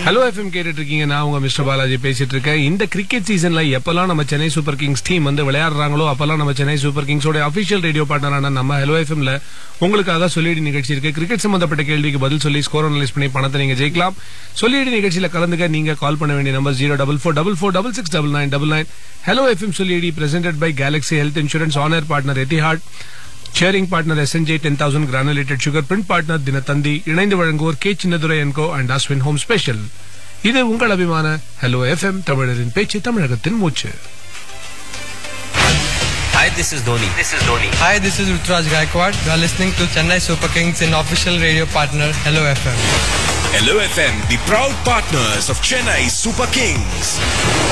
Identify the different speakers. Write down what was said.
Speaker 1: Hello FM கேட்டுட்டு இருக்கீங்க நான் உங்க மிஸ்டர் பாலாஜி பேசிட்டு இருக்கேன் இந்த கிரிக்கெட் சீசன்ல எப்பெல்லாம் நம்ம சென்னை சூப்பர் கிங்ஸ் டீம் வந்து விளையாடுறாங்களோ அப்பெல்லாம் நம்ம சென்னை சூப்பர் கிங்ஸோட அபிஷியல் ரேடியோ பார்ட்னரான நம்ம ஹலோ எஃப்எம்ல உங்களுக்காக சொல்லிடி நிகழ்ச்சி இருக்கு கிரிக்கெட் சம்பந்தப்பட்ட கேள்விக்கு பதில் சொல்லி ஸ்கோர் அனலைஸ் பண்ணி பணத்தை நீங்க ஜெயிக்கலாம் சொல்லிடி நிகழ்ச்சியில கலந்துக்க நீங்க கால் பண்ண வேண்டிய number zero double four double four double six double nine double nine hello FM சொல்லிடி presented by Galaxy health insurance honour partner Etihad sharing partner SNJ ten thousand granulated sugar print partner Dinathanthi இணைந்து வழங்குவோர் K Chinnadurai என்கோ and Ashwin home special இது உங்கள் அபிமான hello FM தமிழரின் பேச்சு தமிழகத்தின் மூச்சு
Speaker 2: Hi, this is Dhoni. This is Dhoni.
Speaker 3: Hi, this is Rutraj Gaikwad. You are listening to Chennai Super Kings in official radio partner Hello FM.
Speaker 4: Hello FM, the proud partners of Chennai Super Kings.